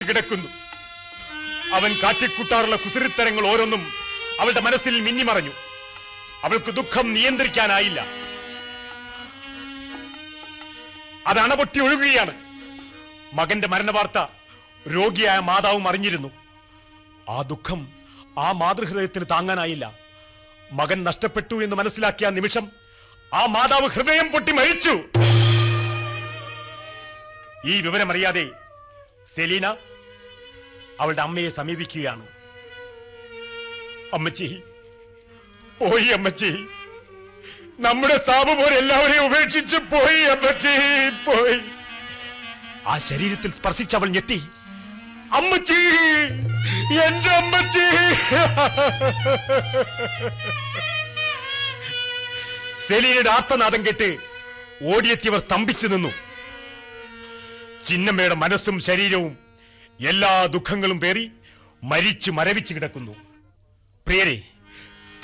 കിടക്കുന്നു അവൻ കാറ്റിക്കൂട്ടാറുള്ള കുസൃത്തരങ്ങൾ ഓരോന്നും അവളുടെ മനസ്സിൽ മിന്നിമറഞ്ഞു അവൾക്ക് ദുഃഖം നിയന്ത്രിക്കാനായില്ല അത് അണപൊട്ടി ഒഴുകുകയാണ് മകന്റെ മരണവാർത്ത രോഗിയായ മാതാവും അറിഞ്ഞിരുന്നു ആ ദുഃഖം ആ മാതൃഹൃദയത്തിന് താങ്ങാനായില്ല മകൻ നഷ്ടപ്പെട്ടു എന്ന് മനസ്സിലാക്കിയ ആ നിമിഷം ആ മാതാവ് ഹൃദയം പൊട്ടി മരിച്ചു ഈ വിവരമറിയാതെ സെലീന അവളുടെ അമ്മയെ സമീപിക്കുകയാണ് അമ്മച്ചി പോയി അമ്മച്ചി നമ്മുടെ സാബ് പോലെ എല്ലാവരെയും ഉപേക്ഷിച്ച് പോയി അമ്മച്ചി പോയി ആ ശരീരത്തിൽ സ്പർശിച്ച് അവൾ ഞെട്ടി അമ്മച്ചി എന്റെ അമ്മച്ചി സെലീനയുടെ ആർത്തനാദം കേട്ട് ഓടിയെത്തിയവർ സ്തംഭിച്ചു നിന്നു ചിന്നമ്മയുടെ മനസ്സും ശരീരവും എല്ലാ ദുഃഖങ്ങളും പേറി മരിച്ചു മരവിച്ചു കിടക്കുന്നു പ്രിയരെ